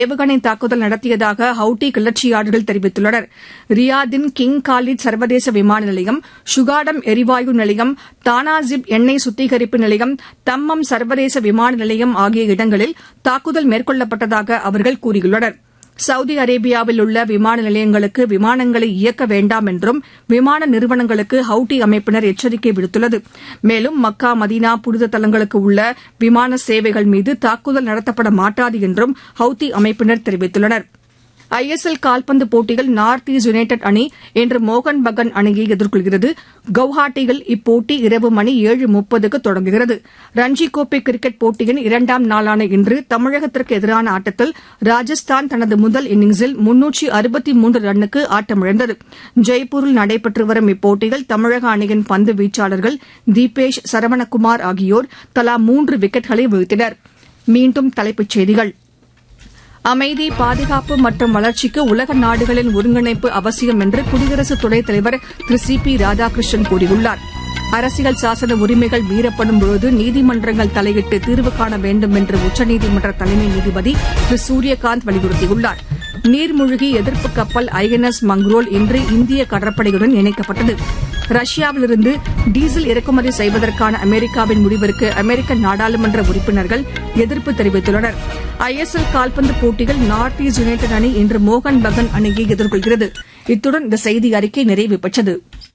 ஏவுகணை தாக்குதல் நடத்தியதாக ஹவுட்டி கிளர்ச்சியாளர்கள் தெரிவித்துள்ளனர் ரியாதின் கிங் காலித் சர்வதேச விமான நிலையம் சுகாடம் எரிவாயு நிலையம் தானாசிப் எண்ணெய் சுத்திகரிப்பு நிலையம் தம்மம் சர்வதேச விமான நிலையம் ஆகிய இடங்களில் தாக்குதல் மேற்கொள்ளப்பட்டதாக அவர்கள் கூறியுள்ளனா் சவுதி அரேபியாவில் உள்ள விமான நிலையங்களுக்கு விமானங்களை இயக்க வேண்டாம் என்றும் விமான நிறுவனங்களுக்கு ஹவுட்டி அமைப்பினர் எச்சரிக்கை விடுத்துள்ளது மேலும் மக்கா மதீனா புனித தலங்களுக்கு உள்ள விமான சேவைகள் மீது தாக்குதல் நடத்தப்பட மாட்டாது என்றும் ஹவுத்தி அமைப்பினர் தெரிவித்துள்ளனா் ஐ எஸ் எல் கால்பந்து போட்டியில் நார்த் ஈஸ்ட் யுனைடெட் அணி இன்று மோகன் பகான் அணியை எதிர்கொள்கிறது கவுஹாத்தியில் இப்போட்டி இரவு மணி ஏழு முப்பதுக்கு தொடங்குகிறது ரஞ்சி கோப்பை கிரிக்கெட் போட்டியின் இரண்டாம் நாளான இன்று தமிழகத்திற்கு எதிரான ஆட்டத்தில் ராஜஸ்தான் தனது முதல் இன்னிங்ஸில் முன்னூற்றி அறுபத்தி மூன்று ரன்னுக்கு ஆட்டமிழந்தது ஜெய்ப்பூரில் நடைபெற்று வரும் இப்போட்டியில் தமிழக அணியின் பந்து வீச்சாளர்கள் தீபேஷ் சரவணகுமார் ஆகியோர் தலா மூன்று விக்கெட்களை வீழ்த்தினர் மீண்டும் தலைப்புச் செய்திகள் அமைதி பாதுகாப்பு மற்றும் வளர்ச்சிக்கு உலக நாடுகளின் ஒருங்கிணைப்பு அவசியம் என்று குடியரசு துணைத் தலைவர் திரு சி பி ராதாகிருஷ்ணன் கூறியுள்ளார் அரசியல் சாசன உரிமைகள் மீறப்படும் பொழுது நீதிமன்றங்கள் தலையிட்டு தீர்வு காண வேண்டும் என்று உச்சநீதிமன்ற தலைமை நீதிபதி திரு சூரியகாந்த் வலியுறுத்தியுள்ளார் நீர்மூழ்கி எதிர்ப்பு கப்பல் ஐஎன்எஸ் மங்ரோல் இன்று இந்திய கடற்படையுடன் இணைக்கப்பட்டது ரஷ்யாவிலிருந்து டீசல் இறக்குமதி செய்வதற்கான அமெரிக்காவின் முடிவிற்கு அமெரிக்க நாடாளுமன்ற உறுப்பினர்கள் எதிர்ப்பு தெரிவித்துள்ளனர் ஐ எஸ் எல் கால்பந்து போட்டியில் நார்த் ஈஸ்ட் யுனைடெட் அணி இன்று மோகன் பகான் அணியை எதிர்கொள்கிறது இத்துடன் இந்த செய்தி அறிக்கை நிறைவு பெற்றது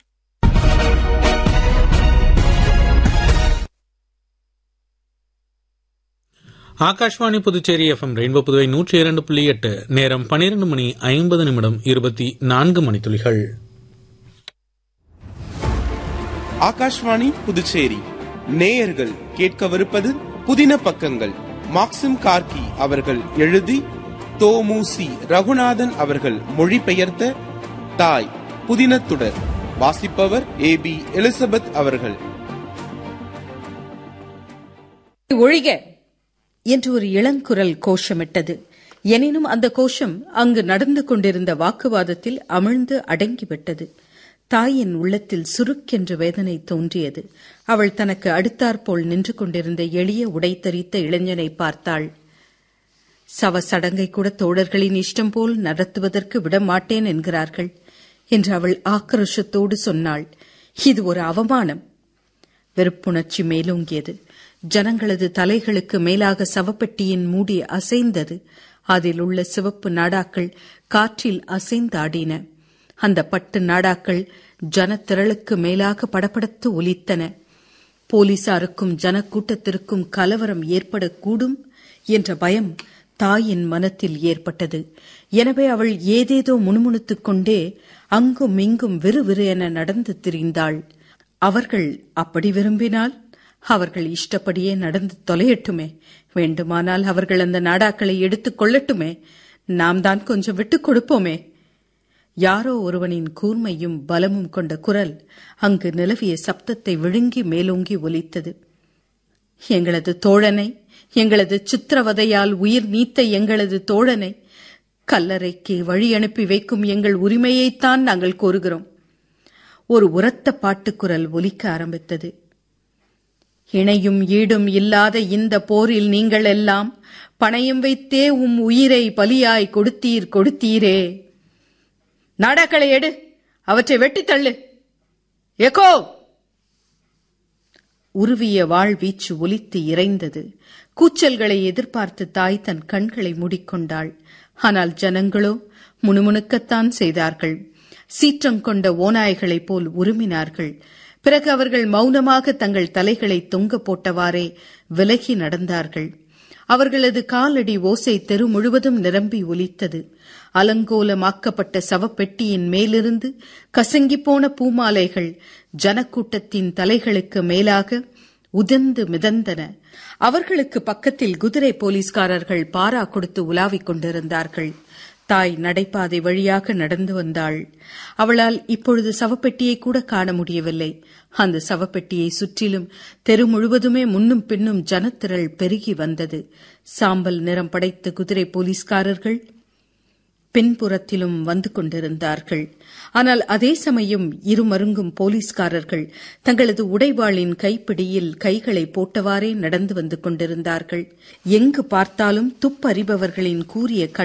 ஆகாஷ்வாணி புதுச்சேரி எஃப்எம் ரெயின்போ புதுவை நூற்றி இரண்டு புள்ளி எட்டு நேரம் பனிரெண்டு மணி ஐம்பது நிமிடம் இருபத்தி நான்கு மணித்துளிகள் ஆகாஷ்வாணி புதுச்சேரி நேயர்கள் கேட்கவிருப்பது புதின பக்கங்கள் மாக்சிம் கார்கி அவர்கள் எழுதி தோமுசி ரகுநாதன் அவர்கள் மொழிபெயர்த்த தாய் புதினத்துடர் வாசிப்பவர் ஏ பி எலிசபெத் அவர்கள் ஒழிக என்று ஒரு இளங்குரல் கோஷமிட்டது எனினும் அந்த கோஷம் அங்கு நடந்து கொண்டிருந்த வாக்குவாதத்தில் அமிழ்ந்து அடங்கிவிட்டது தாயின் உள்ளத்தில் சுருக்கென்ற வேதனை தோன்றியது அவள் தனக்கு அடுத்தாற்போல் நின்று கொண்டிருந்த எளிய உடை தரித்த இளைஞனை பார்த்தாள் சவ சடங்கை கூட தோழர்களின் இஷ்டம் போல் நடத்துவதற்கு விடமாட்டேன் என்கிறார்கள் என்று அவள் ஆக்ரோஷத்தோடு சொன்னாள் இது ஒரு அவமானம் வெறுப்புணர்ச்சி மேலோங்கியது ஜனங்களது தலைகளுக்கு மேலாக சவப்பெட்டியின் மூடி அசைந்தது அதில் உள்ள சிவப்பு நாடாக்கள் காற்றில் அசைந்தாடின அந்த பட்டு நாடாக்கள் ஜனத்திரளுக்கு மேலாக படபடத்து ஒலித்தன போலீசாருக்கும் ஜனக்கூட்டத்திற்கும் கலவரம் ஏற்படக்கூடும் என்ற பயம் தாயின் மனத்தில் ஏற்பட்டது எனவே அவள் ஏதேதோ முணுமுணுத்துக் கொண்டே அங்கும் இங்கும் விறுவிறு என நடந்து திரிந்தாள் அவர்கள் அப்படி விரும்பினால் அவர்கள் இஷ்டப்படியே நடந்து தொலையட்டுமே வேண்டுமானால் அவர்கள் அந்த நாடாக்களை எடுத்துக் கொள்ளட்டுமே நாம் தான் கொஞ்சம் விட்டுக் கொடுப்போமே யாரோ ஒருவனின் கூர்மையும் பலமும் கொண்ட குரல் அங்கு நிலவிய சப்தத்தை விழுங்கி மேலோங்கி ஒலித்தது எங்களது தோழனை எங்களது சித்திரவதையால் உயிர் நீத்த எங்களது தோழனை கல்லறைக்கு வழி அனுப்பி வைக்கும் எங்கள் உரிமையைத்தான் நாங்கள் கோருகிறோம் ஒரு உரத்த பாட்டுக்குரல் ஒலிக்க ஆரம்பித்தது இணையும் ஈடும் இல்லாத இந்த போரில் நீங்கள் எல்லாம் பணயம் வைத்தே உம் உயிரை பலியாய் கொடுத்தீர் கொடுத்தீரே நாடாக்களை எடு அவற்றை வெட்டித் தள்ளு எக்கோ உருவிய வாழ்வீச்சு ஒலித்து இறைந்தது கூச்சல்களை எதிர்பார்த்து தாய் தன் கண்களை மூடிக்கொண்டாள் ஆனால் ஜனங்களோ முணுமுணுக்கத்தான் செய்தார்கள் சீற்றம் கொண்ட ஓநாய்களைப் போல் உருமினார்கள் பிறகு அவர்கள் மௌனமாக தங்கள் தலைகளை தொங்க போட்டவாறே விலகி நடந்தார்கள் அவர்களது காலடி ஓசை தெரு முழுவதும் நிரம்பி ஒலித்தது அலங்கோலமாக்கப்பட்ட சவப்பெட்டியின் மேலிருந்து கசங்கிப்போன பூமாலைகள் ஜனக்கூட்டத்தின் தலைகளுக்கு மேலாக உதிர்ந்து மிதந்தன அவர்களுக்கு பக்கத்தில் குதிரை போலீஸ்காரர்கள் பாரா கொடுத்து உலாவிக் கொண்டிருந்தார்கள் தாய் நடைபாதை வழியாக நடந்து வந்தாள் அவளால் இப்பொழுது சவப்பெட்டியை கூட காண முடியவில்லை அந்த சவப்பெட்டியை சுற்றிலும் தெரு முழுவதுமே முன்னும் பின்னும் ஜனத்திரள் பெருகி வந்தது சாம்பல் நிறம் படைத்த குதிரை போலீஸ்காரர்கள் பின்புறத்திலும் வந்து கொண்டிருந்தார்கள் ஆனால் அதே சமயம் இருமருங்கும் போலீஸ்காரர்கள் தங்களது உடைவாளின் கைப்பிடியில் கைகளை போட்டவாறே நடந்து வந்து கொண்டிருந்தார்கள் எங்கு பார்த்தாலும் துப்பறிபவர்களின் கூறிய